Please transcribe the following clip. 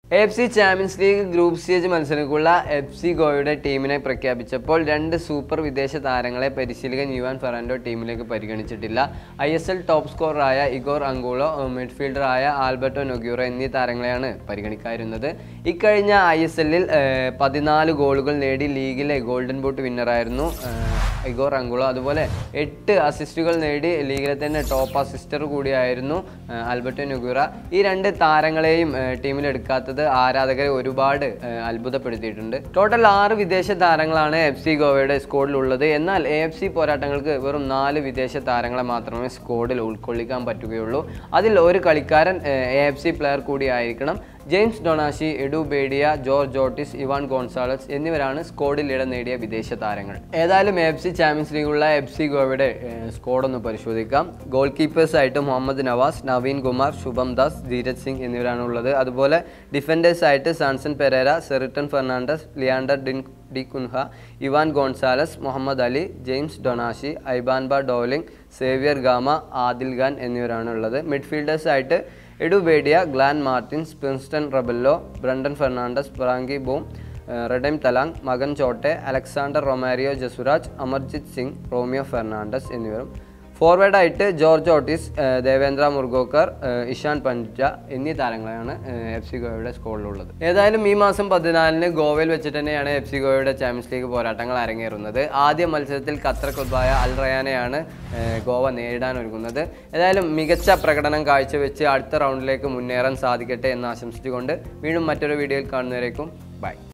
F C champions league group stage മത്സരങ്ങൾക്കുള്ള F C ഗോവയുടെ ടീമിനെ പ്രഖ്യാപിച്ചപ്പോൾ രണ്ട് സൂപ്പർ വിദേശ താരങ്ങളെ പരിശീലകൻ യുവാൻ ഫെറാൻഡോ ടീമിലേക്ക് പരിഗണിച്ചിട്ടില്ല ഐ എസ് എൽ ടോപ്പ് സ്കോററായ ഇഗോർ അങ്കുളോ മിഡ്ഫീൽഡറായ ആൽബർട്ടോ നൊഗ്യൂറോ എന്നീ താരങ്ങളെയാണ് പരിഗണിക്കാതിരുന്നത് ഇക്കഴിഞ്ഞ ഐ എസ് എല്ലിൽ പതിനാല് ഗോളുകൾ നേടി ലീഗിലെ ഗോൾഡൻ ബൂട്ട് വിന്നറായിരുന്നു ഇഗോർ അങ്കുളോ അതുപോലെ എട്ട് അസിസ്റ്റുകൾ നേടി ലീഗിലെ തന്നെ ടോപ്പ് അസിസ്റ്റർ കൂടിയായിരുന്നു ആ, ആൽബർട്ടോ നുഗുറ ഈ രണ്ട് താരങ്ങളെയും ആ, ടീമിലെടുക്കാത്തത് ആരാധകരെ ഒരുപാട് ആ, അത്ഭുതപ്പെടുത്തിയിട്ടുണ്ട് ടോട്ടൽ ആറ് വിദേശ താരങ്ങളാണ് എഫ് സി ഗോവയുടെ സ്ക്വാഡിലുള്ളത് എന്നാൽ എ എഫ് സി പോരാട്ടങ്ങൾക്ക് വെറും നാല് വിദേശ താരങ്ങളെ മാത്രമേ സ്ക്വാഡിൽ ഉൾക്കൊള്ളിക്കാൻ പറ്റുകയുള്ളൂ അതിൽ ഒരു കളിക്കാരൻ എ എഫ് സി പ്ലെയർ കൂടിയായിരിക്കണം James Donachie Edu Bedia Jorge Ortiz Ivan Gonzalez എന്നിവരാണ് സ്ക്വാഡിൽ ഇടം നേടിയ വിദേശ താരങ്ങൾ ഏതായാലും എഫ് സി ചാമ്പ്യൻസ് ലീഗുള്ള എഫ് സി ഗോവയുടെ സ്ക്വാഡ് ഒന്ന് പരിശോധിക്കാം ഗോൾ കീപ്പേഴ്സ് ആയിട്ട് മുഹമ്മദ് നവാസ് നവീൻ കുമാർ ശുഭം ദാസ് ധീരജ് സിംഗ് എന്നിവരാണ് ഉള്ളത് അതുപോലെ ഡിഫൻഡേഴ്സ് ആയിട്ട് സാൻസൺ പെരേര സെറിട്ടൺ ഫെർണാണ്ടസ് ലിയാണ്ടർ ഡിൻ D'Cunha Ivan Gonzalez Mohammad Ali James Donachie Aibanbha Dohling Saviour Gama Adil Khan എന്നിവരാണ് ഉള്ളത് മിഡ്ഫീൽഡേഴ്സ് ആയിട്ട് എഡുബേഡിയ ഗ്ലാൻ മാർട്ടിൻസ് പ്രിൻസ്റ്റൺ റബല്ലോ ബ്രണ്ടൻ ഫെർണാണ്ടസ് പ്രാങ്കി ബൂം റെഡം തലാങ് മകൻ ചോട്ടെ അലക്സാണ്ടർ റൊമാരിയോ ജസുരാജ് അമർജിത് സിംഗ് റോമിയോ ഫെർണാണ്ടസ് എന്നിവരും ഫോർവേഡായിട്ട് ജോർജ് ഓട്ടിസ് ഏഹ് ദേവേന്ദ്ര മുർഗോക്കർ ഏഹ് ഇഷാൻ പഞ്ച എന്നീ താരങ്ങളാണ് എഫ് സി ഗോവയുടെ സ്കോളിലുള്ളത് ഏതായാലും ഈ മാസം പതിനാലിന് ഗോവയിൽ വെച്ചിട്ട് തന്നെയാണ് എഫ് സി ഗോവയുടെ ചാമ്പ്യൻസ് ലീഗ് പോരാട്ടങ്ങൾ അരങ്ങേറുന്നത് ആദ്യ മത്സരത്തിൽ ഖത്തർ ക്ലബായ അൽ റയാനെയാണ് ഏഹ് ഗോവ നേരിടാൻ ഒരുങ്ങുന്നത് ഏതായാലും മികച്ച പ്രകടനം കാഴ്ചവെച്ച് അടുത്ത റൗണ്ടിലേക്ക് മുന്നേറാൻ സാധിക്കട്ടെ എന്ന് ആശംസിച്ചുകൊണ്ട് വീണ്ടും മറ്റൊരു വീഡിയോയിൽ കാണുന്നവരേക്കും ബൈ